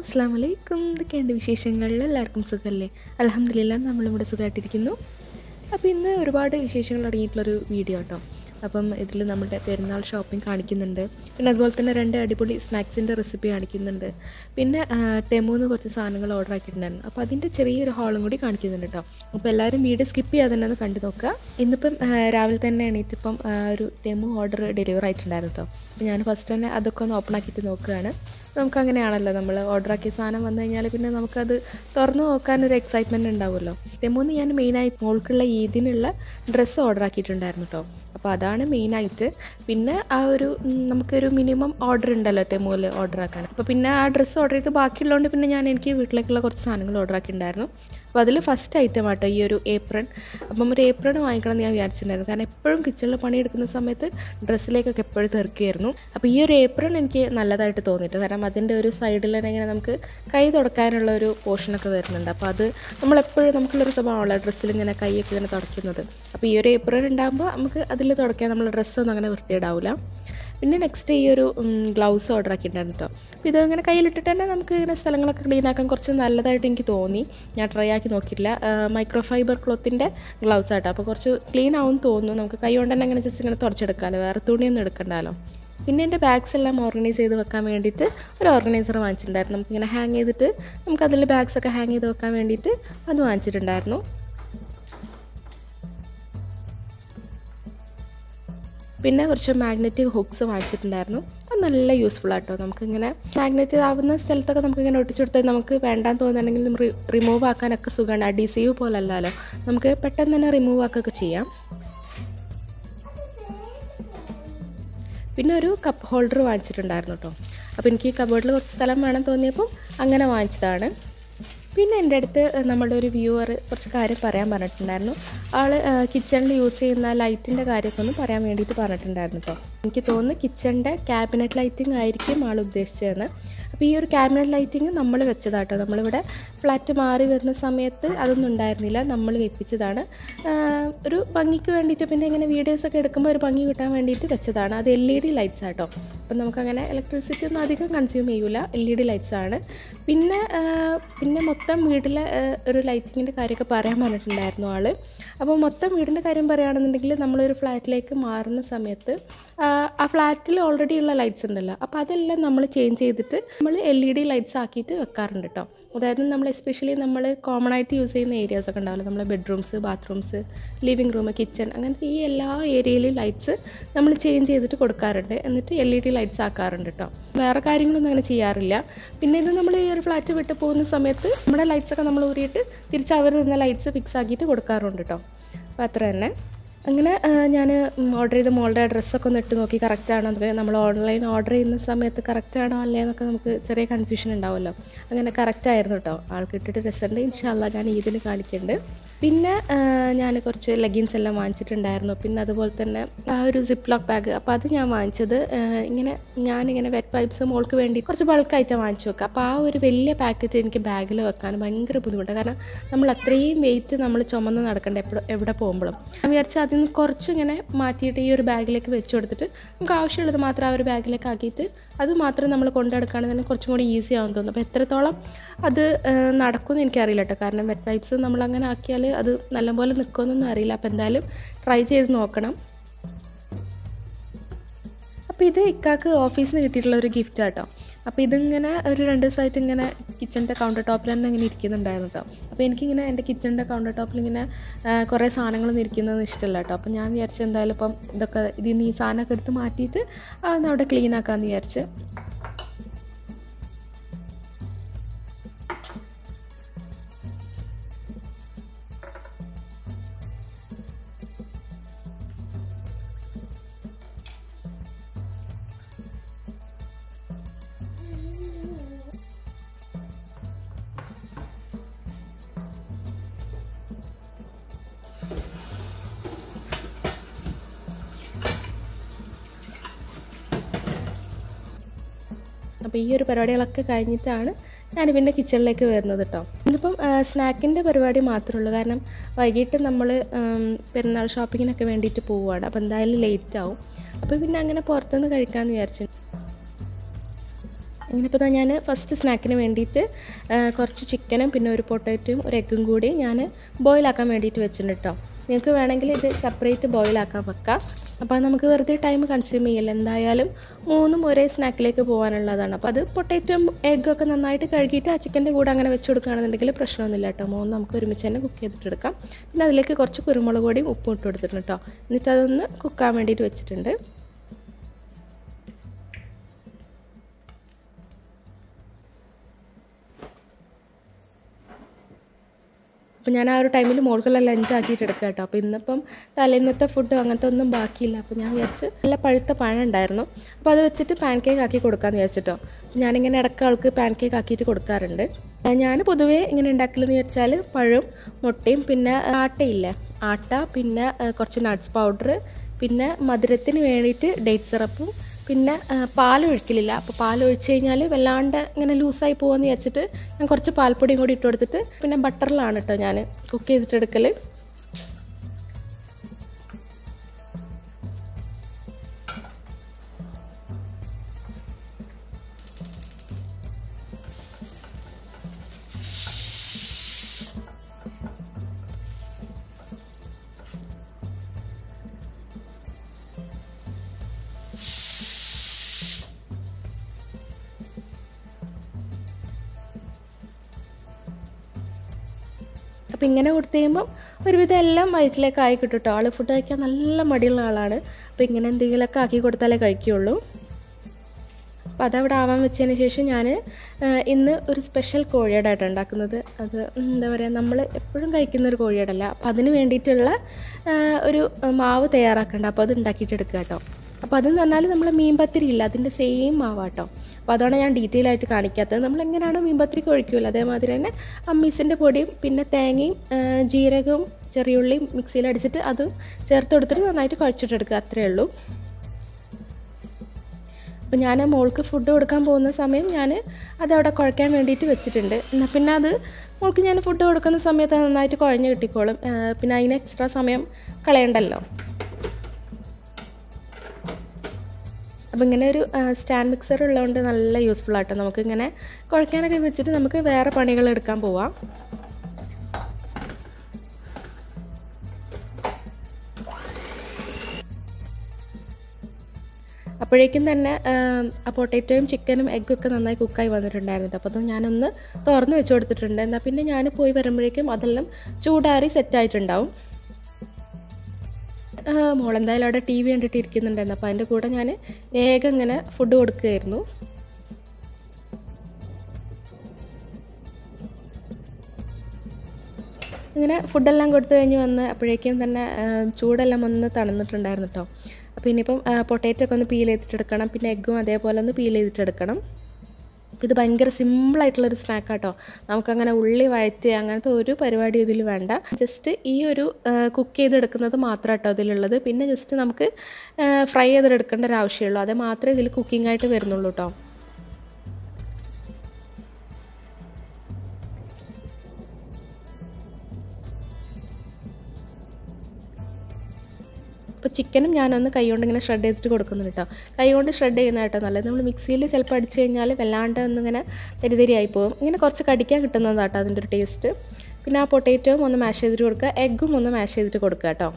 അസ്സാം വലൈക്കും ഇതൊക്കെയുണ്ട് വിശേഷങ്ങൾ എല്ലാവർക്കും സുഖമല്ലേ അലഹമില്ല നമ്മളിവിടെ സുഖമായിട്ടിരിക്കുന്നു അപ്പോൾ ഇന്ന് ഒരുപാട് വിശേഷങ്ങൾ അടങ്ങിയിട്ടുള്ളൊരു വീഡിയോ കേട്ടോ അപ്പം ഇതിൽ നമ്മുടെ പെരുന്നാൾ ഷോപ്പിംഗ് കാണിക്കുന്നുണ്ട് പിന്നെ അതുപോലെ തന്നെ രണ്ട് അടിപൊളി സ്നാക്സിൻ്റെ റെസിപ്പി കാണിക്കുന്നുണ്ട് പിന്നെ ടെമൂന്ന് കുറച്ച് സാധനങ്ങൾ ഓർഡർ ആക്കിയിട്ടുണ്ടായിരുന്നു അപ്പോൾ അതിൻ്റെ ചെറിയൊരു ഹാളും കൂടി കാണിക്കുന്നുണ്ട് കേട്ടോ അപ്പോൾ എല്ലാവരും വീഡിയോ സ്കിപ്പ് ചെയ്യാതെ തന്നെ ഒന്ന് കണ്ടു നോക്കുക ഇന്നിപ്പം ആ, രാവിലെ തന്നെ എണീറ്റിപ്പം ആ, ഒരു ടെമു ഓർഡർ ഡെലിവർ ആയിട്ടുണ്ടായിരുന്നു കേട്ടോ അപ്പോൾ ഞാൻ ഫസ്റ്റ് തന്നെ അതൊക്കെ ഒന്ന് ഓപ്പൺ ആക്കിയിട്ട് നോക്കുകയാണ് നമുക്ക് അങ്ങനെയാണല്ലോ നമ്മൾ ഓർഡർ ആക്കിയ സാധനം വന്നു കഴിഞ്ഞാൽ പിന്നെ നമുക്കത് തുറന്നു നോക്കാനൊരു എക്സൈറ്റ്മെൻറ്റ് ഉണ്ടാവുമല്ലോ തെമ്മൂന്ന് ഞാൻ മെയിനായി മോൾക്കുള്ള ഈദിനുള്ള ഡ്രസ്സ് ഓർഡർ ആക്കിയിട്ടുണ്ടായിരുന്നു കേട്ടോ അപ്പോൾ അതാണ് മെയിനായിട്ട് പിന്നെ ആ ഒരു ഉം, നമുക്കൊരു മിനിമം ഓർഡർ ഉണ്ടല്ലോ ടെമോയിൽ ഓർഡർ ആക്കാൻ അപ്പോൾ പിന്നെ ആ ഡ്രസ്സ് ഓർഡർ ചെയ്ത് ബാക്കിയുള്ളതുകൊണ്ട് പിന്നെ ഞാൻ എനിക്ക് വീട്ടിലേക്കുള്ള കുറച്ച് സാധനങ്ങൾ ഓർഡർ ആക്കിയിട്ടുണ്ടായിരുന്നു അപ്പോൾ അതിൽ ഫസ്റ്റ് ഐറ്റം ആട്ടോ ഈ ഒരു ഏപ്രൺ അപ്പം ഒരു ഏപ്രൺ വാങ്ങിക്കണം എന്ന് ഞാൻ വിചാരിച്ചിട്ടുണ്ടായിരുന്നു കാരണം എപ്പോഴും കിച്ചണിൽ പണിയെടുക്കുന്ന സമയത്ത് ഡ്രസ്സിലേക്കൊക്കെ എപ്പോഴും തെറുക്കുകയായിരുന്നു അപ്പോൾ ഈ ഒരു ഏപ്രൺ എനിക്ക് നല്ലതായിട്ട് തോന്നിയിട്ട് കാരണം അതിൻ്റെ ഒരു സൈഡിൽ തന്നെ ഇങ്ങനെ നമുക്ക് കൈ തുടക്കാനുള്ള ഒരു പോർഷനൊക്കെ വരുന്നുണ്ട് അപ്പോൾ അത് നമ്മളെപ്പോഴും നമുക്കുള്ളൊരു സ്വഭാവമുള്ള ഡ്രസ്സിൽ ഇങ്ങനെ കൈയൊക്കെ ഇങ്ങനെ തുടയ്ക്കുന്നത് അപ്പോൾ ഈ ഒരു ഏപ്രൺ ഉണ്ടാകുമ്പോൾ നമുക്ക് അതിൽ തുടയ്ക്കാൻ നമ്മൾ ഡ്രസ്സൊന്നും അങ്ങനെ വൃത്തിയിടാവില്ല പിന്നെ നെക്സ്റ്റ് ഈ ഒരു ഗ്ലൗസ് ഓർഡർ ആക്കിയിട്ടുണ്ടായിരുന്നു കേട്ടോ അപ്പോൾ ഇത് ഇങ്ങനെ കയ്യിലിട്ടിട്ട് തന്നെ നമുക്ക് ഇങ്ങനെ സ്ഥലങ്ങളൊക്കെ ക്ലീൻ ആക്കാൻ കുറച്ച് നല്ലതായിട്ട് എനിക്ക് തോന്നി ഞാൻ ട്രൈ ആക്കി നോക്കിയിട്ടില്ല മൈക്രോ ഫൈബർ ക്ലോത്തിൻ്റെ ഗ്ലൗസ് ആട്ടോ അപ്പോൾ കുറച്ച് ക്ലീൻ ആവും തോന്നുന്നു നമുക്ക് കൈ കൊണ്ട് തന്നെ ഇങ്ങനെ ജസ്റ്റ് ഇങ്ങനെ തുടച്ചെടുക്കാമല്ലോ വേറെ തുണിയൊന്നും എടുക്കണ്ടല്ലോ പിന്നെ എൻ്റെ ബാഗ്സ് എല്ലാം ഓർഗനൈസ് ചെയ്ത് വെക്കാൻ വേണ്ടിയിട്ട് ഒരു ഓർഗനൈസർ വാങ്ങിച്ചിട്ടുണ്ടായിരുന്നു നമുക്കിങ്ങനെ ഹാങ് ചെയ്തിട്ട് നമുക്ക് അതിൽ ബാഗ്സ് ഒക്കെ ഹാങ് ചെയ്ത് വെക്കാൻ വേണ്ടിയിട്ട് അത് വാങ്ങിച്ചിട്ടുണ്ടായിരുന്നു പിന്നെ കുറച്ച് മാഗ്നറ്റിക് ഹുക്സ് വാങ്ങിച്ചിട്ടുണ്ടായിരുന്നു അത് നല്ല യൂസ്ഫുൾ ആട്ടോ നമുക്കിങ്ങനെ മാഗ്നറ്റ് ആവുന്ന സ്ഥലത്തൊക്കെ നമുക്കിങ്ങനെ ഒട്ടിച്ചു കൊടുത്താൽ നമുക്ക് വേണ്ടാന്ന് തോന്നുന്നുണ്ടെങ്കിൽ റിമൂവ് ആക്കാനൊക്കെ സുഖമാണ് അഡീസീവ് പോലല്ലല്ലോ നമുക്ക് പെട്ടെന്ന് തന്നെ റിമൂവ് ആക്കുകയൊക്കെ ചെയ്യാം പിന്നെ ഒരു കപ്പ് ഹോൾഡർ വാങ്ങിച്ചിട്ടുണ്ടായിരുന്നു കേട്ടോ അപ്പോൾ എനിക്ക് ഈ കബോർഡിൽ കുറച്ച് സ്ഥലം വേണം തോന്നിയപ്പോൾ അങ്ങനെ വാങ്ങിച്ചതാണ് പിന്നെ എൻ്റെ അടുത്ത് നമ്മുടെ ഒരു വ്യൂവർ കുറച്ച് കാര്യം പറയാൻ പറഞ്ഞിട്ടുണ്ടായിരുന്നു ആൾ കിച്ചണിൽ യൂസ് ചെയ്യുന്ന ലൈറ്റിൻ്റെ കാര്യമൊക്കെ ഒന്ന് പറയാൻ വേണ്ടിയിട്ട് പറഞ്ഞിട്ടുണ്ടായിരുന്നു കേട്ടോ എനിക്ക് തോന്നുന്നു കിച്ചണിൻ്റെ ക്യാബിനറ്റ് ലൈറ്റിംഗ് ആയിരിക്കും ആൾ ഉദ്ദേശിച്ചതെന്ന് അപ്പോൾ ഈ ഒരു ക്യാബിനറ്റ് ലൈറ്റിംഗ് നമ്മൾ വെച്ചതാട്ടോ നമ്മളിവിടെ ഫ്ലാറ്റ് മാറി വരുന്ന സമയത്ത് അതൊന്നും ഉണ്ടായിരുന്നില്ല നമ്മൾ വെപ്പിച്ചതാണ് ആഹ് ഒരു ഭംഗിക്ക് വേണ്ടിയിട്ട് പിന്നെ ഇങ്ങനെ വീഡിയോസൊക്കെ എടുക്കുമ്പോൾ ഒരു ഭംഗി കിട്ടാൻ വേണ്ടിയിട്ട് വെച്ചതാണ് അത് എൽ ഇ ഡി ലൈറ്റ്സ് ആട്ടോ അപ്പം നമുക്കങ്ങനെ ഇലക്ട്രിസിറ്റി ഒന്നും അധികം കൺസ്യൂം ചെയ്യൂല എൽ ഇ ഡി ലൈറ്റ്സ് ആണ് പിന്നെ ആഹ് പിന്നെ മൊത്തം വീട്ടിലെ ആഹ് ഒരു ലൈറ്റിങ്ങിൻ്റെ കാര്യമൊക്കെ പറയാൻ പറഞ്ഞിട്ടുണ്ടായിരുന്നു ആൾ അപ്പോൾ മൊത്തം വീടിൻ്റെ കാര്യം പറയുകയാണെന്നുണ്ടെങ്കിൽ നമ്മളൊരു ഫ്ലാറ്റിലേക്ക് മാറുന്ന സമയത്ത് ആഹ് ആ ഫ്ലാറ്റിൽ ഓൾറെഡി ഉള്ള ലൈറ്റ്സ് ഉണ്ടല്ലോ അപ്പോൾ അതെല്ലാം നമ്മൾ ചേഞ്ച് ചെയ്തിട്ട് നമ്മൾ എൽ ഇ ഡി ലൈറ്റ്സ് ആക്കിയിട്ട് വെക്കാറുണ്ട് കേട്ടോ അതായത് നമ്മൾ എസ്പെഷ്യലി നമ്മൾ കോമൺ ആയിട്ട് യൂസ് ചെയ്യുന്ന ഏരിയാസ് ഒക്കെ ഉണ്ടാവില്ല നമ്മളെ bedrooms bathrooms living room kitchen അങ്ങനത്തെ ഈ എല്ലാ ഏരിയയിലും ലൈറ്റ്സ് നമ്മൾ ചേഞ്ച് ചെയ്തിട്ട് കൊടുക്കാറുണ്ട് എന്നിട്ട് എൽ ഇ ഡി ലൈറ്റ്സ് ആക്കാറുണ്ട് കേട്ടോ വേറെ കാര്യങ്ങളൊന്നും അങ്ങനെ ചെയ്യാറില്ല പിന്നെ ഇത് നമ്മൾ ഈ ഒരു ഫ്ലാറ്റ് വിട്ട് പോകുന്ന സമയത്ത് നമ്മുടെ ലൈറ്റ്സ് ഒക്കെ നമ്മൾ ഊരിയിട്ട് തിരിച്ച് അവർ നിന്ന ലൈറ്റ്സ് ഫിക്സ് ആക്കിയിട്ട് കൊടുക്കാറുണ്ട് കേട്ടോ അപ്പോൾ അത്ര തന്നെ അങ്ങനെ ഞാൻ ഓർഡർ ചെയ്ത മോളുടെ ഡ്രസ്സൊക്കെ ഒന്ന് ഇട്ട് നോക്കി കറക്റ്റാണോ അത് നമ്മൾ ഓൺലൈൻ ഓർഡർ ചെയ്യുന്ന സമയത്ത് കറക്റ്റാണോ അല്ലേ എന്നൊക്കെ നമുക്ക് ചെറിയ കൺഫ്യൂഷൻ ഉണ്ടാവുമല്ലോ അങ്ങനെ കറക്റ്റായിരുന്നു കേട്ടോ ആൾക്ക് ഇട്ടിട്ട് രസമുണ്ട് ഇൻഷാല്ല ഞാൻ ഇതിന് കാണിക്കുന്നുണ്ട് പിന്നെ ഞാൻ കുറച്ച് ലെഗിൻസ് എല്ലാം വാങ്ങിച്ചിട്ടുണ്ടായിരുന്നു പിന്നെ അതുപോലെ തന്നെ ആ ഒരു സിപ്പ് ലോക്ക് ബാഗ് അപ്പോൾ അത് ഞാൻ വാങ്ങിച്ചത് ആ, ഇങ്ങനെ ഞാനിങ്ങനെ വെറ്റ് പൈപ്പ്സ് മോൾക്ക് വേണ്ടി കുറച്ച് ബൾക്കായിട്ട് വാങ്ങിച്ചു വെക്കുക അപ്പോൾ ആ ഒരു വലിയ പാക്കറ്റ് എനിക്ക് ബാഗിൽ വെക്കാൻ ഭയങ്കര ബുദ്ധിമുട്ടാണ് കാരണം നമ്മൾ അത്രയും വെയിറ്റ് നമ്മൾ ചുമന്ന് നടക്കണ്ട എപ്പോഴും എവിടെ പോകുമ്പോഴും ഞാൻ വിചാരിച്ചാൽ അതിൽ നിന്ന് കുറച്ചിങ്ങനെ മാറ്റിയിട്ട് ഈ ഒരു ബാഗിലേക്ക് വെച്ച് കൊടുത്തിട്ട് നമുക്ക് ആവശ്യമുള്ളത് മാത്രം ആ ഒരു ബാഗിലേക്ക് ആക്കിയിട്ട് അത് മാത്രം നമ്മൾ കൊണ്ടെടുക്കുകയാണെങ്കിൽ കുറച്ചും കൂടി ഈസി ആവും തോന്നുന്നു അപ്പോൾ എത്രത്തോളം അത് ഏഹ്, നടക്കുമെന്ന് എനിക്കറിയില്ല കേട്ടോ കാരണം വെറ്റ് പൈപ്പ്സ് നമ്മൾ അങ്ങനെ ആക്കിയാൽ അത് നല്ലപോലെ നിൽക്കുമെന്നൊന്നും അറിയില്ല അപ്പോൾ എന്തായാലും ട്രൈ ചെയ്ത് നോക്കണം അപ്പോൾ ഇത് ഇക്കാക്ക് ഓഫീസിൽ നിന്ന് കിട്ടിയിട്ടുള്ള ഒരു ഗിഫ്റ്റ് കേട്ടോ അപ്പോൾ ഇതിങ്ങനെ ഒരു രണ്ട് ദിവസമായിട്ട് ഇങ്ങനെ കിച്ചണിൻ്റെ കൗണ്ടർ ടോപ്പിൽ തന്നെ ഇങ്ങനെ ഇരിക്കുന്നുണ്ടായിരുന്നു കേട്ടോ അപ്പോൾ എനിക്കിങ്ങനെ എൻ്റെ കിച്ചണിൻ്റെ കൗണ്ടർ ടോപ്പിൽ ഇങ്ങനെ ആ, കുറേ സാധനങ്ങളൊന്നും ഇരിക്കുന്നത് ഇഷ്ടമല്ല കേട്ടോ അപ്പോൾ ഞാൻ വിചാരിച്ചു എന്തായാലും ഇപ്പം ഇതൊക്കെ ഇതിൽ നിന്ന് ഈ സാധനമൊക്കെ എടുത്ത് മാറ്റിയിട്ട് അതൊന്ന് അവിടെ ക്ലീൻ ആക്കാമെന്ന് വിചാരിച്ച് അപ്പോൾ ഈ ഒരു പരിപാടികളൊക്കെ കഴിഞ്ഞിട്ടാണ് ഞാൻ പിന്നെ കിച്ചണിലേക്ക് വരുന്നത് കേട്ടോ ഇന്നിപ്പം സ്നാക്കിൻ്റെ പരിപാടി മാത്രമേ ഉള്ളൂ കാരണം വൈകിട്ട് നമ്മൾ പെരുന്നാൾ ഷോപ്പിങ്ങിനൊക്കെ വേണ്ടിയിട്ട് പോവുകയാണ് അപ്പോൾ എന്തായാലും ലേറ്റ് ആവും അപ്പോൾ പിന്നെ അങ്ങനെ പുറത്തുനിന്ന് കഴിക്കാമെന്ന് വിചാരിച്ചു ഇങ്ങനെപ്പോൾ തന്നെ ഞാൻ ഫസ്റ്റ് സ്നാക്കിന് വേണ്ടിയിട്ട് ആ, കുറച്ച് ചിക്കനും പിന്നെ ഒരു പൊട്ടറ്റോയും ഒരു എഗ്ഗും കൂടി ഞാൻ ബോയിലാക്കാൻ വേണ്ടിയിട്ട് വെച്ചിട്ടുണ്ട് കേട്ടോ നിങ്ങൾക്ക് വേണമെങ്കിൽ ഇത് സെപ്പറേറ്റ് ബോയിലാക്കാൻ വെക്കാം അപ്പോൾ നമുക്ക് വെറുതെ ടൈം കൺസ്യൂം ചെയ്യില്ല എന്തായാലും മൂന്നും ഒരേ സ്നാക്കിലേക്ക് പോകാനുള്ളതാണ് അപ്പോൾ അത് പൊട്ടറ്റോയും എഗ്ഗൊക്കെ നന്നായിട്ട് കഴുകിയിട്ട് ആ ചിക്കൻ്റെ കൂടെ അങ്ങനെ വെച്ച് കൊടുക്കുകയാണെന്നുണ്ടെങ്കിൽ പ്രശ്നമൊന്നുമില്ല കേട്ടോ മൂന്ന് നമുക്ക് ഒരുമിച്ച് തന്നെ കുക്ക് ചെയ്തിട്ടെടുക്കാം പിന്നെ അതിലേക്ക് കുറച്ച് കുരുമുളക് പൊടിയും ഉപ്പും ഇട്ട് കൊടുത്തിട്ടുണ്ട് കേട്ടോ എന്നിട്ട് അതൊന്ന് കുക്കാൻ വേണ്ടിയിട്ട് വെച്ചിട്ടുണ്ട് അപ്പോൾ ഞാൻ ആ ഒരു ടൈമിൽ മോൾക്കുള്ള ലഞ്ച് ആക്കിയിട്ട് എടുക്കുക കേട്ടോ അപ്പോൾ ഇന്നിപ്പം തലേന്നത്തെ ഫുഡ് അങ്ങനത്തെ ഒന്നും ബാക്കിയില്ല അപ്പോൾ ഞാൻ വിചാരിച്ച് നല്ല പഴുത്ത പഴം ഉണ്ടായിരുന്നു അപ്പോൾ അത് വെച്ചിട്ട് പാൻ കേക്ക് ആക്കി കൊടുക്കാമെന്ന് വിചാരിച്ചിട്ടോ ഞാനിങ്ങനെ ഇടയ്ക്ക് ആൾക്ക് പാൻ കേക്ക് ആക്കിയിട്ട് കൊടുക്കാറുണ്ട് ഞാൻ പൊതുവേ ഇങ്ങനെ ഉണ്ടാക്കലെന്ന് വിചാരിച്ചാൽ പഴം മുട്ടയും പിന്നെ ആട്ടയില്ലേ ആട്ട പിന്നെ ആ, കുറച്ച് നട്ട്സ് പൗഡർ പിന്നെ മധുരത്തിന് വേണ്ടിയിട്ട് ഡേറ്റ് സിറപ്പും പിന്നെ ആ, പാൽ ഒഴിക്കലില്ല അപ്പോൾ പാൽ ഒഴിച്ച് കഴിഞ്ഞാൽ വല്ലാണ്ട് ഇങ്ങനെ ലൂസായി പോകുമെന്ന് വിചാരിച്ചിട്ട് ഞാൻ കുറച്ച് പാൽപ്പൊടിയും കൂടി ഇട്ട് കൊടുത്തിട്ട് പിന്നെ ബട്ടറിലാണ് കേട്ടോ ഞാൻ കുക്ക് ചെയ്തിട്ട് എടുക്കൽ അപ്പോൾ ഇങ്ങനെ കൊടുത്തു കഴിയുമ്പം ഒരുവിധം എല്ലാം വയറ്റിലേക്ക് ആയി കിട്ടും കേട്ടോ ആൾ ഫുഡ് കഴിക്കാൻ നല്ല മടിയുള്ള ആളാണ് അപ്പോൾ ഇങ്ങനെ എന്തെങ്കിലുമൊക്കെ ആക്കി കൊടുത്താലേ കഴിക്കുകയുള്ളൂ അപ്പോൾ അതവിടെ ആവാൻ വെച്ചതിന് ശേഷം ഞാൻ ഇന്ന് ഒരു സ്പെഷ്യൽ കോഴിയടായിട്ട് ഉണ്ടാക്കുന്നത് അത് എന്താ പറയുക നമ്മൾ എപ്പോഴും കഴിക്കുന്ന ഒരു കോഴിയടല്ല അപ്പോൾ അതിന് വേണ്ടിയിട്ടുള്ള ആ, ഒരു മാവ് തയ്യാറാക്കണ്ട അപ്പോൾ അത് ഉണ്ടാക്കിയിട്ട് എടുക്കുക കേട്ടോ അപ്പോൾ അതെന്ന് പറഞ്ഞാൽ നമ്മൾ മീൻപത്തിരി ഇല്ല അതിൻ്റെ സെയിം മാവാട്ടോ അപ്പോൾ അതാണ് ഞാൻ ഡീറ്റെയിൽ ആയിട്ട് കാണിക്കാത്തത് നമ്മൾ എങ്ങനെയാണോ മീൻപത്തിരിക്ക് ഒഴിക്കുമല്ലോ അതേമാതിരി തന്നെ അമ്മീസിൻ്റെ പൊടിയും പിന്നെ തേങ്ങയും ആ, ജീരകവും ചെറിയുള്ളിയും മിക്സിയിൽ അടിച്ചിട്ട് അതും ചേർത്ത് കൊടുത്തിട്ട് നന്നായിട്ട് കുഴച്ചിട്ടെടുക്കുക അത്രയേ ഉള്ളൂ അപ്പോൾ ഞാൻ മോൾക്ക് ഫുഡ് കൊടുക്കാൻ പോകുന്ന സമയം ഞാൻ അതവിടെ കുഴക്കാൻ വേണ്ടിയിട്ട് വെച്ചിട്ടുണ്ട് എന്നാൽ പിന്നെ അത് മോൾക്ക് ഞാൻ ഫുഡ് കൊടുക്കുന്ന സമയത്ത് അത് നന്നായിട്ട് കുഴഞ്ഞ് കിട്ടിക്കോളും ആ, പിന്നെ അതിന് എക്സ്ട്രാ സമയം കളയണ്ടല്ലോ അപ്പോൾ ഇങ്ങനെ ഒരു സ്റ്റാൻഡ് മിക്സർ ഉള്ളതുകൊണ്ട് നല്ല യൂസ്ഫുൾ ആട്ടോ നമുക്ക് ഇങ്ങനെ കുഴക്കാനൊക്കെ വെച്ചിട്ട് നമുക്ക് വേറെ പണികൾ എടുക്കാൻ പോവാം അപ്പോഴേക്കും തന്നെ ആ പൊട്ടറ്റോയും ചിക്കനും എഗ്ഗും ഒക്കെ നന്നായി കുക്കായി വന്നിട്ടുണ്ടായിരുന്നു അപ്പോൾ അത് ഞാനൊന്ന് തുറന്ന് വെച്ച് കൊടുത്തിട്ടുണ്ട് എന്നാൽ പിന്നെ ഞാൻ പോയി വരുമ്പോഴേക്കും അതെല്ലാം ചൂടാറി സെറ്റായിട്ടുണ്ടാവും മോളെന്തായാലും അവിടെ ടി വി കണ്ടിട്ട് ഇരിക്കുന്നുണ്ടായിരുന്നു അപ്പോൾ അതിൻ്റെ കൂടെ ഞാൻ വേഗം ഇങ്ങനെ ഫുഡ് കൊടുക്കുകയായിരുന്നു ഇങ്ങനെ ഫുഡെല്ലാം കൊടുത്തു കഴിഞ്ഞ് വന്ന് അപ്പോഴേക്കും തന്നെ ആ, ചൂടെല്ലാം ഒന്ന് തണുന്നിട്ടുണ്ടായിരുന്നു കേട്ടോ അപ്പോൾ ഇനിയിപ്പം പൊട്ടേറ്റോ ഒക്കെ ഒന്ന് പീൽ ചെയ്തിട്ടെടുക്കണം പിന്നെ എഗ്ഗും അതേപോലെ ഒന്ന് പീൽ ചെയ്തിട്ടെടുക്കണം അപ്പോൾ ഇത് ഭയങ്കര സിമ്പിളായിട്ടുള്ളൊരു സ്നാക്ക് കേട്ടോ നമുക്കങ്ങനെ ഉള്ളി വഴറ്റി അങ്ങനത്തെ ഒരു പരിപാടി ഇതിൽ വേണ്ട ജസ്റ്റ് ഈ ഒരു കുക്ക് ചെയ്തെടുക്കുന്നത് മാത്രം കേട്ടോ ഇതിലുള്ളത് പിന്നെ ജസ്റ്റ് നമുക്ക് ഫ്രൈ ചെയ്തെടുക്കേണ്ട ഒരു ആവശ്യമുള്ളൂ അത് മാത്രമേ ഇതിൽ കുക്കിംഗ് ആയിട്ട് വരുന്നുള്ളൂ കേട്ടോ അപ്പോൾ ചിക്കനും ഞാനൊന്ന് കൈ കൊണ്ട് ഇങ്ങനെ ഷ്രെഡ് ചെയ്തിട്ട് കൊടുക്കുന്നുണ്ട് കേട്ടോ കൈ കൊണ്ട് ഷ്രെഡ് ചെയ്യുന്ന കേട്ടോ നല്ലത് നമ്മൾ മിക്സിയിൽ ചിലപ്പോൾ അടിച്ച് കഴിഞ്ഞാൽ വല്ലാണ്ട് ഒന്നിങ്ങനെ തരിതരിയായി പോകും ഇങ്ങനെ കുറച്ച് കടിക്കാൻ കിട്ടുന്നതാണ് കേട്ടോ അതിൻ്റെ ഒരു ടേസ്റ്റ് പിന്നെ ആ പൊട്ടേറ്റോയും ഒന്ന് മാഷ് ചെയ്തിട്ട് കൊടുക്കുക എഗ്ഗും ഒന്ന് മാഷ് ചെയ്തിട്ട് കൊടുക്കുക കേട്ടോ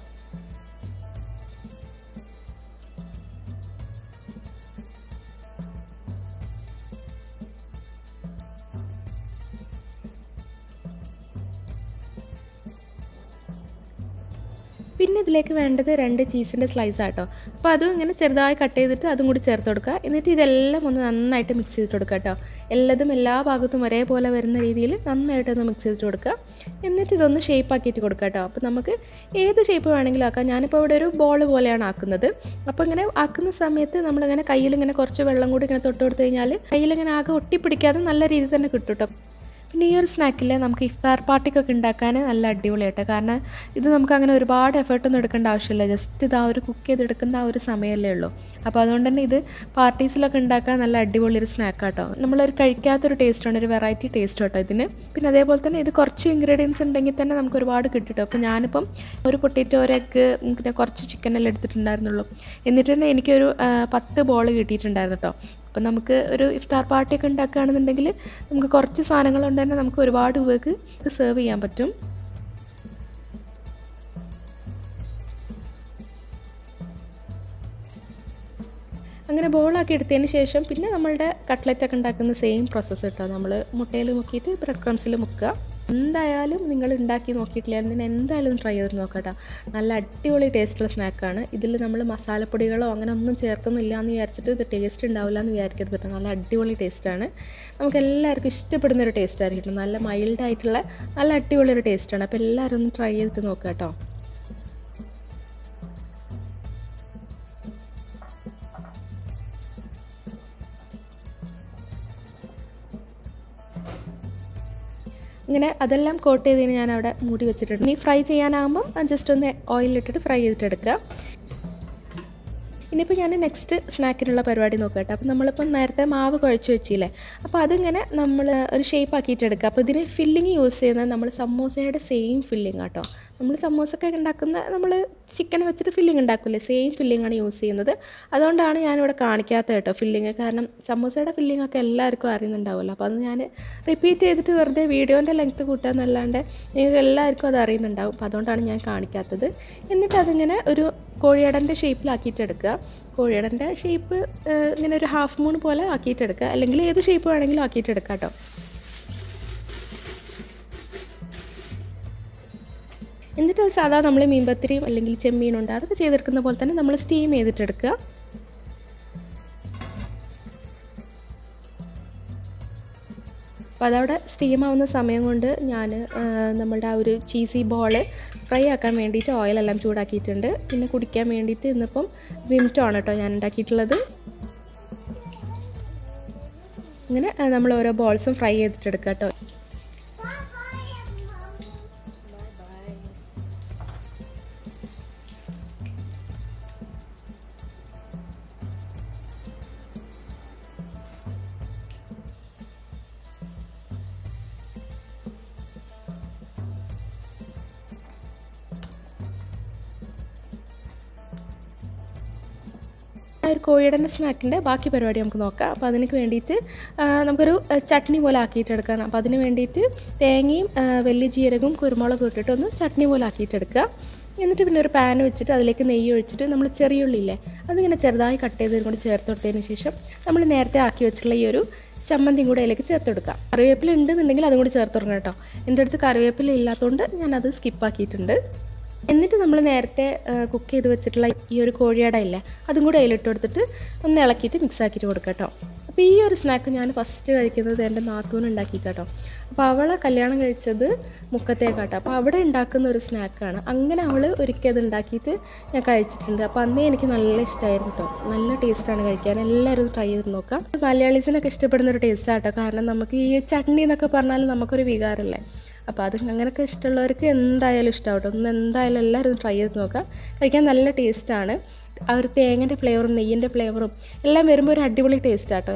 പിന്നെ ഇതിലേക്ക് വേണ്ടത് രണ്ട് ചീസിൻ്റെ സ്ലൈസ് ആട്ടോ അപ്പോൾ അതും ഇങ്ങനെ ചെറുതായി കട്ട് ചെയ്തിട്ട് അതും കൂടി ചേർത്ത് കൊടുക്കുക എന്നിട്ട് ഇതെല്ലാം ഒന്ന് നന്നായിട്ട് മിക്സ് ചെയ്തിട്ട് കൊടുക്കുക കേട്ടോ എല്ലാതും എല്ലാ ഭാഗത്തും ഒരേപോലെ വരുന്ന രീതിയിൽ നന്നായിട്ട് ഒന്ന് മിക്സ് ചെയ്തിട്ട് കൊടുക്കുക എന്നിട്ട് ഇതൊന്ന് ഷേപ്പ് ആക്കിയിട്ട് കൊടുക്കുക കേട്ടോ അപ്പോൾ നമുക്ക് ഏത് ഷേപ്പ് വേണമെങ്കിലും ആക്കാം ഞാനിപ്പോൾ ഇവിടെ ഒരു ബോൾ പോലെയാണ് ആക്കുന്നത് അപ്പോൾ ഇങ്ങനെ ആക്കുന്ന സമയത്ത് നമ്മളിങ്ങനെ കയ്യിൽ ഇങ്ങനെ കുറച്ച് വെള്ളം കൂടി ഇങ്ങനെ തൊട്ട് കൊടുത്തു കഴിഞ്ഞാൽ കയ്യിലിങ്ങനെ ആകെ ഒട്ടിപ്പിടിക്കാതെ നല്ല രീതിയിൽ തന്നെ കിട്ടും കേട്ടോ പിന്നെ ഈ ഒരു സ്നാക്കിൽ നമുക്ക് ഇഫ്താർ പാർട്ടിക്കൊക്കെ ഉണ്ടാക്കാൻ നല്ല അടിപൊളിയായിട്ട് കാരണം ഇത് നമുക്ക് അങ്ങനെ ഒരുപാട് എഫേർട്ടൊന്നും എടുക്കേണ്ട ആവശ്യമില്ല ജസ്റ്റ് ഇത് ആ ഒരു കുക്ക് ചെയ്തെടുക്കുന്ന ആ ഒരു സമയമല്ലേ ഉള്ളൂ അപ്പോൾ അതുകൊണ്ട് തന്നെ ഇത് പാർട്ടീസിലൊക്കെ ഉണ്ടാക്കാൻ നല്ല അടിപൊളി ഒരു സ്നാക്ക് കേട്ടോ നമ്മളൊരു കഴിക്കാത്തൊരു ടേസ്റ്റാണ് ഒരു വെറൈറ്റി ടേസ്റ്റ് കേട്ടോ ഇതിന് പിന്നെ അതേപോലെ തന്നെ ഇത് കുറച്ച് ഇൻഗ്രീഡിയൻസ് ഉണ്ടെങ്കിൽ തന്നെ നമുക്ക് ഒരുപാട് കിട്ടും കേട്ടോ അപ്പോൾ ഞാനിപ്പം ഒരു പൊട്ടിറ്റോ ഒരു എഗ്ഗ് പിന്നെ കുറച്ച് ചിക്കനെല്ലാം എടുത്തിട്ടുണ്ടായിരുന്നുള്ളൂ എന്നിട്ട് തന്നെ എനിക്കൊരു ആ, പത്ത് ബോൾ കിട്ടിയിട്ടുണ്ടായിരുന്നു കേട്ടോ അപ്പോൾ അപ്പം നമുക്ക് ഒരു ഇഫ്താർ പാർട്ടിയൊക്കെ ഉണ്ടാക്കുകയാണെന്നുണ്ടെങ്കിൽ നമുക്ക് കുറച്ച് സാധനങ്ങൾ കൊണ്ട് തന്നെ നമുക്ക് ഒരുപാട് പേർക്ക് ഇത് സെർവ് ചെയ്യാൻ പറ്റും അങ്ങനെ ബോളാക്കി എടുത്തതിന് ശേഷം പിന്നെ നമ്മളുടെ കട്ട്ലറ്റൊക്കെ ഉണ്ടാക്കുന്ന സെയിം പ്രോസസ്സ് കേട്ടോ നമ്മൾ മുട്ടയിൽ മുക്കിയിട്ട് ബ്രെഡ് ക്രംസിൽ മുക്കുക എന്തായാലും നിങ്ങൾ ഉണ്ടാക്കി നോക്കിയിട്ടില്ല എന്തിന് എന്തായാലും ട്രൈ ചെയ്ത് നോക്കട്ടോ നല്ല അടിപൊളി ടേസ്റ്റുള്ള സ്നാക്കാണ് ഇതിൽ നമ്മൾ മസാലപ്പൊടികളോ അങ്ങനെ ഒന്നും ചേർക്കുന്നില്ല എന്ന് വിചാരിച്ചിട്ട് ഇത് ടേസ്റ്റ് ഉണ്ടാവില്ല എന്ന് വിചാരിക്കരുത് കേട്ടോ നല്ല അടിപൊളി ടേസ്റ്റാണ് നമുക്ക് എല്ലാവർക്കും ഇഷ്ടപ്പെടുന്ന ഒരു ടേസ്റ്റ് ആയിരിക്കും നല്ല മൈൽഡായിട്ടുള്ള നല്ല അടിപൊളി ഒരു ടേസ്റ്റാണ് അപ്പോൾ എല്ലാവരും ഒന്ന് ട്രൈ ചെയ്തിട്ട് നോക്കുക കേട്ടോ ഇങ്ങനെ അതെല്ലാം കോട്ട് ചെയ്തതിന് ഞാൻ അവിടെ മൂടി വെച്ചിട്ടുണ്ട് ഇനി ഫ്രൈ ചെയ്യാനാകുമ്പം ജസ്റ്റ് ഒന്ന് ഓയിലിട്ടിട്ട് ഫ്രൈ ചെയ്തിട്ടെടുക്കുക ഇനിയിപ്പോൾ ഞാൻ നെക്സ്റ്റ് സ്നാക്കിനുള്ള പരിപാടി നോക്കാം കേട്ടോ അപ്പോൾ നമ്മളിപ്പം നേരത്തെ മാവ് കുഴച്ച് വെച്ചില്ലേ അപ്പോൾ അതിങ്ങനെ നമ്മൾ ഒരു ഷേപ്പ് ആക്കിയിട്ട് എടുക്കുക അപ്പോൾ ഇതിന് ഫില്ലിങ് യൂസ് ചെയ്യുന്നത് നമ്മൾ സമോസയുടെ സെയിം ഫില്ലിങ് കേട്ടോ നമ്മൾ സമോസൊക്കെ ഉണ്ടാക്കുന്ന നമ്മൾ ചിക്കൻ വെച്ചിട്ട് ഫില്ലിംഗ് ഉണ്ടാക്കില്ലേ സെയിം ഫില്ലിംഗ് ആണ് യൂസ് ചെയ്യുന്നത് അതുകൊണ്ടാണ് ഞാനിവിടെ കാണിക്കാത്തത് കേട്ടോ ഫില്ലിങ് കാരണം സമോസയുടെ ഫില്ലിംഗ് ഒക്കെ എല്ലാവർക്കും അറിയുന്നുണ്ടാവുമല്ലോ അപ്പോൾ അത് ഞാൻ റിപ്പീറ്റ് ചെയ്തിട്ട് വെറുതെ വീഡിയോൻ്റെ ലെങ്ത്ത് കൂട്ടാന്നല്ലാണ്ട് നിങ്ങൾക്ക് എല്ലാവർക്കും അത് അറിയുന്നുണ്ടാവും അപ്പോൾ അതുകൊണ്ടാണ് ഞാൻ കാണിക്കാത്തത് എന്നിട്ട് അതിങ്ങനെ ഒരു കോഴിയടൻ്റെ ഷേപ്പിലാക്കിയിട്ട് എടുക്കുക കോഴിയടൻ്റെ ഷേപ്പ് ഇങ്ങനെ ഒരു ഹാഫ് മൂൺ പോലെ ആക്കിയിട്ട് എടുക്കുക അല്ലെങ്കിൽ ഏത് ഷേപ്പ് വേണമെങ്കിലും ആക്കിയിട്ട് എടുക്കാം കേട്ടോ എന്നിട്ട് അത് സാധാ നമ്മൾ മീൻപത്തിരിയും അല്ലെങ്കിൽ ചെമ്മീനുണ്ട് അതൊക്കെ ചെയ്തെടുക്കുന്ന പോലെ തന്നെ നമ്മൾ സ്റ്റീം ചെയ്തിട്ടെടുക്കുക അപ്പോൾ അതവിടെ സ്റ്റീം ആവുന്ന സമയം കൊണ്ട് ഞാൻ നമ്മളുടെ ആ ഒരു ചീസി ബോള് ഫ്രൈ ആക്കാൻ വേണ്ടിയിട്ട് ഓയിലെല്ലാം ചൂടാക്കിയിട്ടുണ്ട് പിന്നെ കുടിക്കാൻ വേണ്ടിയിട്ട് ഇന്നിപ്പം വിംറ്റോ ആണ് കേട്ടോ ഞാൻ ഉണ്ടാക്കിയിട്ടുള്ളത് ഇങ്ങനെ നമ്മൾ ഓരോ ബോൾസും ഫ്രൈ ചെയ്തിട്ടെടുക്കാം കേട്ടോ ഒരു കോഴിയുടെ സ്നാക്കിൻ്റെ ബാക്കി പരിപാടി നമുക്ക് നോക്കാം അപ്പോൾ അതിന് വേണ്ടിയിട്ട് നമുക്കൊരു ചട്നി പോലെ ആക്കിയിട്ടെടുക്കാം അപ്പോൾ അതിന് വേണ്ടിയിട്ട് തേങ്ങയും വലിയ ജീരകവും കുരുമുളകും ഇട്ടിട്ട് ഒന്ന് ചട്നി പോലെ ആക്കിയിട്ടെടുക്കുക എന്നിട്ട് പിന്നെ ഒരു പാൻ വെച്ചിട്ട് അതിലേക്ക് നെയ്യ് ഒഴിച്ചിട്ട് നമ്മൾ ചെറിയുള്ളില്ലേ അതിങ്ങനെ ചെറുതായി കട്ട് ചെയ്തതിനും കൂടി ചേർത്ത് കൊടുത്തതിന് ശേഷം നമ്മൾ നേരത്തെ ആക്കി വെച്ചിട്ടുള്ള ഈ ഒരു ചമ്മന്തിയും കൂടെ അതിലേക്ക് ചേർത്ത് കൊടുക്കുക കറിവേപ്പില ഉണ്ടെന്നുണ്ടെങ്കിൽ അതും കൂടി ചേർത്ത് കൊടുക്കണം കേട്ടോ എൻ്റെ അടുത്ത് കറിവേപ്പില ഇല്ലാത്തതുകൊണ്ട് ഞാനത് സ്കിപ്പാക്കിയിട്ടുണ്ട് എന്നിട്ട് നമ്മൾ നേരത്തെ കുക്ക് ചെയ്ത് വെച്ചിട്ടുള്ള ഈ ഒരു കോഴിയട ഇല്ലേ അതും കൂടെ അതിലിട്ട് കൊടുത്തിട്ട് ഒന്ന് ഇളക്കിയിട്ട് മിക്സ് ആക്കിയിട്ട് കൊടുക്കാം കേട്ടോ അപ്പോൾ ഈ ഒരു സ്നാക്ക് ഞാൻ ഫസ്റ്റ് കഴിക്കുന്നത് എൻ്റെ നാത്തൂന് ഉണ്ടാക്കിയിട്ടോ അപ്പോൾ അവളെ കല്യാണം കഴിച്ചത് മുക്കത്തേക്കാട്ടോ അപ്പോൾ അവിടെ ഉണ്ടാക്കുന്ന ഒരു സ്നാക്കാണ് അങ്ങനെ അവൾ ഒരിക്കൽ അത് ഉണ്ടാക്കിയിട്ട് ഞാൻ കഴിച്ചിട്ടുണ്ട് അപ്പോൾ അന്നേ എനിക്ക് നല്ല ഇഷ്ടമായിരുന്നു കേട്ടോ നല്ല ടേസ്റ്റാണ് കഴിക്കാൻ എല്ലാവരും ട്രൈ ചെയ്ത് നോക്കാം മലയാളീസിനൊക്കെ ഇഷ്ടപ്പെടുന്ന ഒരു ടേസ്റ്റാട്ടോ കാരണം നമുക്ക് ഈ ചട്നി എന്നൊക്കെ പറഞ്ഞാൽ നമുക്കൊരു വികാരമല്ലേ അപ്പോൾ അത് അങ്ങനെയൊക്കെ ഇഷ്ടമുള്ളവർക്ക് എന്തായാലും ഇഷ്ടമാവട്ടെ ഒന്ന് എന്തായാലും എല്ലാവരും ട്രൈ ചെയ്ത് നോക്കാം കഴിക്കാൻ നല്ല ടേസ്റ്റാണ് ആ ഒരു തേങ്ങൻ്റെ ഫ്ലേവറും നെയ്യിൻ്റെ ഫ്ലേവറും എല്ലാം വരുമ്പോൾ ഒരു അടിപൊളി ടേസ്റ്റാട്ടോ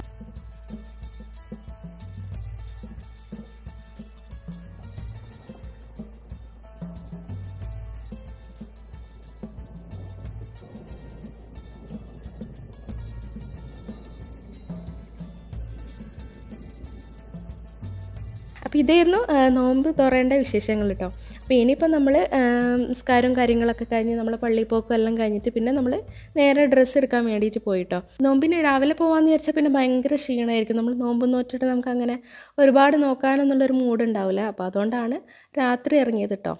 അപ്പോൾ ഇതായിരുന്നു നോമ്പ് തുറയേണ്ട വിശേഷങ്ങൾ കേട്ടോ അപ്പോൾ ഇനിയിപ്പോൾ നമ്മൾ നിസ്കാരവും കാര്യങ്ങളൊക്കെ കഴിഞ്ഞ് നമ്മൾ പള്ളിയിൽ പോക്കും എല്ലാം കഴിഞ്ഞിട്ട് പിന്നെ നമ്മൾ നേരെ ഡ്രസ്സ് എടുക്കാൻ വേണ്ടിയിട്ട് പോയിട്ടോ നോമ്പിന് രാവിലെ പോകാമെന്ന് വിചാരിച്ചാൽ പിന്നെ ഭയങ്കര ക്ഷീണമായിരിക്കും നമ്മൾ നോമ്പ് നോറ്റിട്ട് നമുക്ക് അങ്ങനെ ഒരുപാട് നോക്കാനെന്നുള്ളൊരു മൂഡ് ഉണ്ടാവില്ല അപ്പോൾ അതുകൊണ്ടാണ് രാത്രി ഇറങ്ങിയത് കേട്ടോ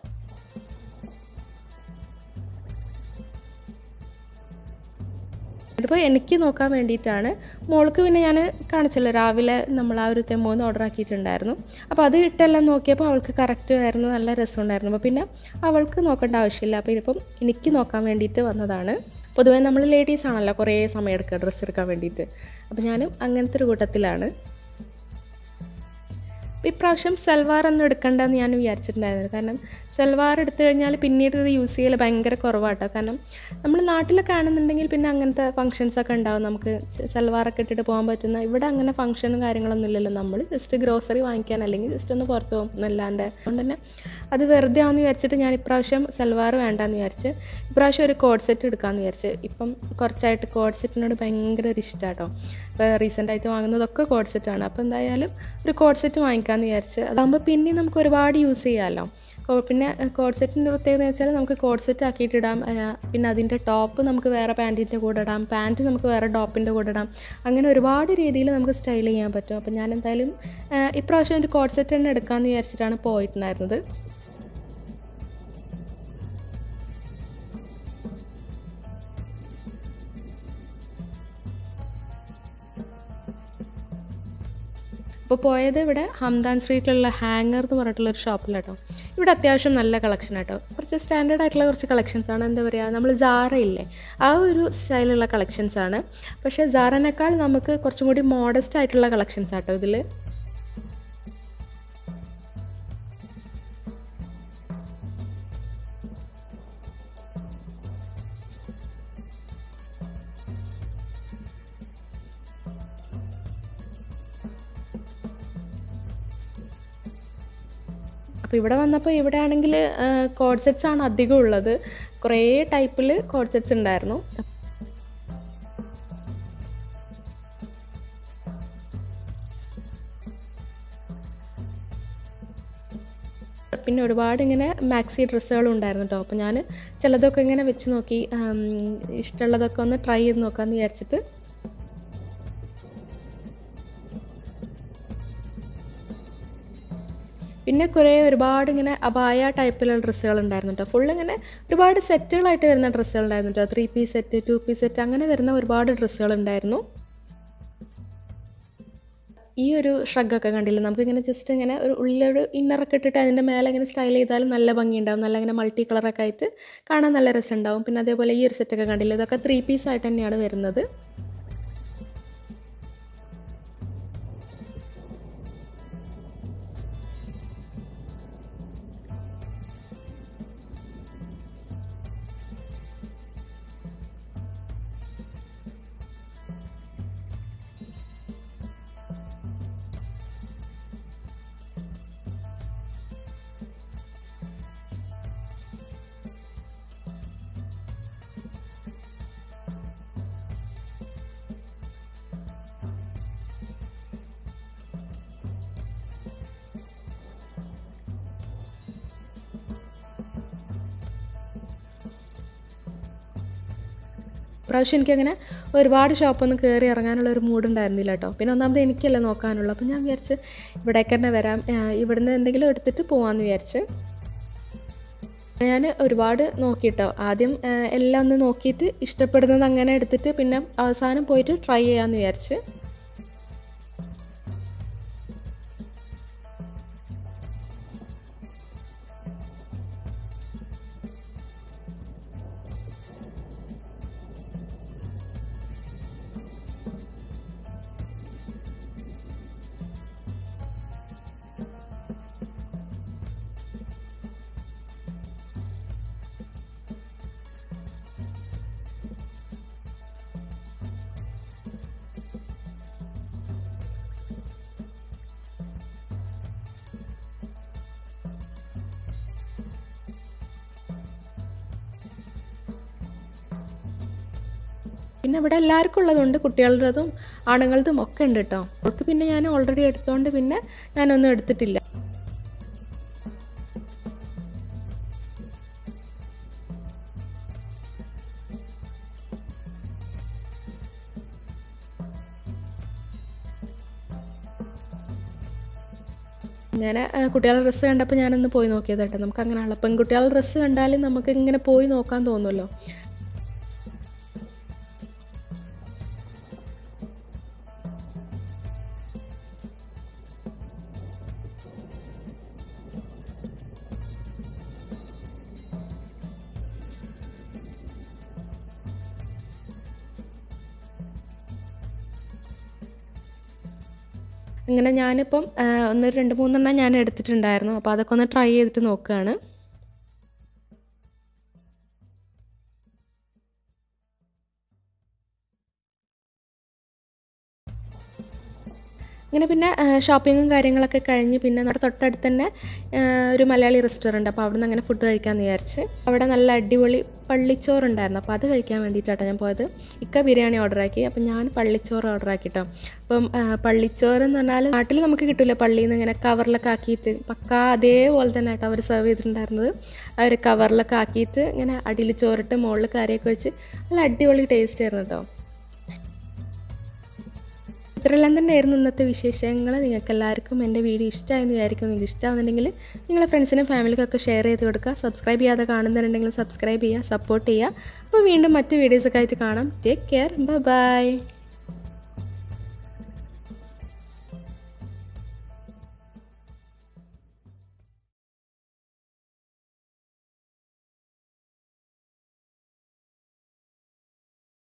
ഇതിപ്പോൾ എനിക്ക് നോക്കാൻ വേണ്ടിയിട്ടാണ് മോൾക്ക് പിന്നെ ഞാൻ കാണിച്ചല്ലോ രാവിലെ നമ്മൾ ആ ഒരു തെമ്മൂന്ന് ഓർഡർ ആക്കിയിട്ടുണ്ടായിരുന്നു അപ്പോൾ അത് ഇട്ടെല്ലാം നോക്കിയപ്പോൾ അവൾക്ക് കറക്റ്റ് ആയിരുന്നു നല്ല രസമുണ്ടായിരുന്നു അപ്പോൾ പിന്നെ അവൾക്ക് നോക്കേണ്ട ആവശ്യമില്ല അപ്പോൾ ഇനിയിപ്പം എനിക്ക് നോക്കാൻ വേണ്ടിയിട്ട് വന്നതാണ് പൊതുവേ നമ്മൾ ലേഡീസ് ആണല്ലോ കുറേ സമയം എടുക്കുക ഡ്രസ്സ് എടുക്കാൻ വേണ്ടിയിട്ട് അപ്പോൾ ഞാനും അങ്ങനത്തെ ഒരു കൂട്ടത്തിലാണ് ഇപ്രാവശ്യം സൽവാർ ഒന്നും എടുക്കണ്ടെന്ന് ഞാൻ വിചാരിച്ചിട്ടുണ്ടായിരുന്നു കാരണം സൽവാർ എടുത്തു കഴിഞ്ഞാൽ പിന്നീട് ഇത് യൂസ് ചെയ്യൽ ഭയങ്കര കുറവാട്ടോ കാരണം നമ്മൾ നാട്ടിലൊക്കെ ആണെന്നുണ്ടെങ്കിൽ പിന്നെ അങ്ങനത്തെ ഫങ്ഷൻസ് ഒക്കെ ഉണ്ടാവും നമുക്ക് സ- സൽവാറൊക്കെ ഇട്ടിട്ട് പോകാൻ പറ്റുന്ന ഇവിടെ അങ്ങനെ ഫംഗ്ഷനും കാര്യങ്ങളൊന്നും ഇല്ലല്ലോ നമ്മൾ ജസ്റ്റ് ഗ്രോസറി വാങ്ങിക്കാൻ അല്ലെങ്കിൽ ജസ്റ്റ് ഒന്ന് പുറത്ത് പോകും എന്നല്ലാണ്ട് അതുകൊണ്ട് തന്നെ അത് വെറുതെ ആണെന്ന് വിചാരിച്ചിട്ട് ഞാൻ ഇപ്രാവശ്യം സൽവാർ വേണ്ടാന്ന് വിചാരിച്ച് ഇപ്രാവശ്യം ഒരു കോഡ് സെറ്റ് എടുക്കാമെന്ന് വിചാരിച്ച് ഇപ്പം കുറച്ചായിട്ട് കോഡ് സെറ്റിനോട് ഭയങ്കര ഒരു ഇഷ്ടമാട്ടോ ഇപ്പോൾ റീസെൻ്റായിട്ട് വാങ്ങുന്നതൊക്കെ കോഡ് സെറ്റാണ് അപ്പോൾ എന്തായാലും ഒരു കോഡ് സെറ്റ് വാങ്ങിക്കാമെന്ന് വിചാരിച്ച് അതാകുമ്പോൾ പിന്നെ നമുക്ക് ഒരുപാട് യൂസ് ചെയ്യാമല്ലോ കോ- പിന്നെ കോഡ് സെറ്റിൻ്റെ പ്രത്യേകത എന്ന് വെച്ചാൽ നമുക്ക് കോഡ് സെറ്റ് ആക്കിയിട്ട് ഇടാം ആ, പിന്നെ അതിൻ്റെ ടോപ്പ് നമുക്ക് വേറെ പാൻറ്റിൻ്റെ കൂടെ ഇടാം പാൻറ്റ് നമുക്ക് വേറെ ടോപ്പിൻ്റെ കൂടെ ഇടാം അങ്ങനെ ഒരുപാട് രീതിയിൽ നമുക്ക് സ്റ്റൈൽ ചെയ്യാൻ പറ്റും അപ്പോൾ ഞാൻ എന്തായാലും ആ, ഇപ്രാവശ്യം ഒരു കോഡ് സെറ്റ് തന്നെ എടുക്കാമെന്ന് വിചാരിച്ചിട്ടാണ് പോയിട്ടുണ്ടായിരുന്നത് അപ്പോൾ പോയത് ഇവിടെ ഹംദാൻ സ്ട്രീറ്റിലുള്ള ഹാങ്ങർ എന്ന് പറഞ്ഞിട്ടുള്ള ഒരു ഷോപ്പിലാട്ടോ ഇവിടെ അത്യാവശ്യം നല്ല കളക്ഷൻ ആട്ടോ കുറച്ച് സ്റ്റാൻഡേർഡ് ആയിട്ടുള്ള കുറച്ച് കളക്ഷൻസ് ആണ് എന്താ പറയുക നമ്മൾ ജാറ ഇല്ലേ ആ ഒരു സ്റ്റൈലുള്ള കളക്ഷൻസ് ആണ് പക്ഷേ ജാറനേക്കാൾ നമുക്ക് കുറച്ചും കൂടി മോഡസ്റ്റ് ആയിട്ടുള്ള കളക്ഷൻസ് ആട്ടോ ഇതിൽ അപ്പോൾ ഇവിടെ വന്നപ്പോൾ ഇവിടെ ആണെങ്കിൽ കോഡ് സെറ്റ്സ് ആണ് അധികം ഉള്ളത് കുറേ ടൈപ്പിൽ കോഡ് സെറ്റ്സ് ഉണ്ടായിരുന്നു പിന്നെ ഒരുപാട് ഇങ്ങനെ മാക്സി ഡ്രസ്സുകളും ഉണ്ടായിരുന്നു കേട്ടോ അപ്പോൾ ഞാൻ ചിലതൊക്കെ ഇങ്ങനെ വെച്ച് നോക്കി ആം, ഇഷ്ടമുള്ളതൊക്കെ ഒന്ന് ട്രൈ ചെയ്ത് നോക്കാമെന്ന് വിചാരിച്ചിട്ട് പിന്നെ കുറേ ഒരുപാട് ഇങ്ങനെ അപായ ടൈപ്പിലുള്ള ഡ്രസ്സുകൾ ഉണ്ടായിരുന്നു കേട്ടോ ഫുൾ ഇങ്ങനെ ഒരുപാട് സെറ്റുകളായിട്ട് വരുന്ന ഡ്രസ്സുകൾ ഉണ്ടായിരുന്നു കേട്ടോ three piece set two piece set അങ്ങനെ വരുന്ന ഒരുപാട് ഡ്രസ്സുകൾ ഉണ്ടായിരുന്നു ഈ ഒരു ഷ്രഗൊക്കെ കണ്ടില്ലേ നമുക്കിങ്ങനെ ജസ്റ്റ് ഇങ്ങനെ ഒരു ഉള്ളിലൊരു ഇന്നറൊക്കെ ഇട്ടിട്ട് അതിൻ്റെ മേലെ ഇങ്ങനെ സ്റ്റൈൽ ചെയ്താലും നല്ല ഭംഗിയുണ്ടാവും നല്ല ഇങ്ങനെ മൾട്ടി കളറൊക്കെ ആയിട്ട് കാണാൻ നല്ല രസമുണ്ടാവും പിന്നെ അതേപോലെ ഈ ഒരു സെറ്റൊക്കെ കണ്ടില്ലേ ഇതൊക്കെ ത്രീ പീസ് ആയിട്ട് തന്നെയാണ് വരുന്നത് പ്രാവശ്യം എനിക്കങ്ങനെ ഒരുപാട് ഷോപ്പൊന്നും കയറി ഇറങ്ങാനുള്ള ഒരു മൂഡ് ഉണ്ടായിരുന്നില്ല കേട്ടോ പിന്നെ ഒന്നാമത് എനിക്കല്ല നോക്കാനുള്ളൂ അപ്പോൾ ഞാൻ വിചാരിച്ച് ഇവിടേക്ക് തന്നെ വരാം ആ, ഇവിടുന്ന് എന്തെങ്കിലും എടുത്തിട്ട് പോവാമെന്ന് വിചാരിച്ച് ഞാൻ ഒരുപാട് നോക്കിട്ടോ ആദ്യം ആ, എല്ലാം ഒന്ന് നോക്കിയിട്ട് ഇഷ്ടപ്പെടുന്നത് അങ്ങനെ എടുത്തിട്ട് പിന്നെ അവസാനം പോയിട്ട് ട്രൈ ചെയ്യാമെന്ന് വിചാരിച്ച് പിന്നെ ഇവിടെ എല്ലാവർക്കും ഉള്ളതുണ്ട് കുട്ടികളുടേതും ആണുങ്ങളതും ഒക്കെ ഉണ്ട് കേട്ടോ അവർക്ക് പിന്നെ ഞാൻ ഓൾറെഡി എടുത്തോണ്ട് പിന്നെ ഞാനൊന്നും എടുത്തിട്ടില്ല ഞാൻ കുട്ടികളുടെ ഡ്രസ്സ് കണ്ടപ്പോൾ ഞാനൊന്ന് പോയി നോക്കിയത് കേട്ടോ നമുക്ക് അങ്ങനെയുള്ള പെൺകുട്ടികളുടെ ഡ്രസ്സ് കണ്ടാലും നമുക്ക് ഇങ്ങനെ പോയി നോക്കാൻ തോന്നുമല്ലോ അങ്ങനെ ഞാനിപ്പം ആ, ഒന്ന് രണ്ട് മൂന്നെണ്ണം ഞാൻ എടുത്തിട്ടുണ്ടായിരുന്നു അപ്പോൾ അതൊക്കെ ഒന്ന് ട്രൈ ചെയ്തിട്ട് നോക്കുകയാണ് ഇങ്ങനെ പിന്നെ ഷോപ്പിങ്ങും കാര്യങ്ങളൊക്കെ കഴിഞ്ഞ് പിന്നെ നമ്മുടെ തൊട്ടടുത്ത് തന്നെ ആ, ഒരു മലയാളി റെസ്റ്റോറൻറ്റ് അപ്പോൾ അവിടെ നിന്ന് അങ്ങനെ ഫുഡ് കഴിക്കാമെന്ന് വിചാരിച്ച് അവിടെ നല്ല അടിപൊളി പള്ളിച്ചോറുണ്ടായിരുന്നു അപ്പോൾ അത് കഴിക്കാൻ വേണ്ടിയിട്ടാണ് ഞാൻ പോയത് ഇക്ക ബിരിയാണി ഓർഡർ ആക്കി അപ്പം ഞാൻ പള്ളിച്ചോറ് ഓർഡർ ആക്കിട്ടോ അപ്പം ആ, പള്ളിച്ചോറ് എന്ന് പറഞ്ഞാൽ നാട്ടിൽ നമുക്ക് കിട്ടില്ല പള്ളിയിൽ നിന്ന് ഇങ്ങനെ കവറിലൊക്കെ ആക്കിയിട്ട് പക്കാ അതേപോലെ തന്നെ ആട്ടോ അവർ സെർവ് ചെയ്തിട്ടുണ്ടായിരുന്നത് ആ ഒരു കവറിലൊക്കെ ആക്കിയിട്ട് ഇങ്ങനെ അടിയിൽ ചോറിട്ട് മുകളിൽ കറിയൊക്കെ വെച്ച് നല്ല അടിപൊളി ടേസ്റ്റ് ആയിരുന്നു കേട്ടോ ഇത്രയെല്ലാം തന്നെയായിരുന്നു ഇന്നത്തെ വിശേഷങ്ങൾ നിങ്ങൾക്ക് എല്ലാവർക്കും എൻ്റെ വീഡിയോ ഇഷ്ടമായെന്ന് വിചാരിക്കും നിങ്ങൾക്ക് ഇഷ്ടമാകുന്നുണ്ടെങ്കിൽ നിങ്ങളെ ഫ്രണ്ട്സിനും ഫാമിലിക്കൊക്കെ ഷെയർ ചെയ്ത് കൊടുക്കുക സബ്സ്ക്രൈബ് ചെയ്യാതെ കാണുന്നുണ്ടെങ്കിൽ സബ്സ്ക്രൈബ് ചെയ്യുക സപ്പോർട്ട് ചെയ്യുക അപ്പോൾ വീണ്ടും മറ്റു വീഡിയോസൊക്കെ ആയിട്ട് കാണാം ടേക്ക് കെയർ ബൈ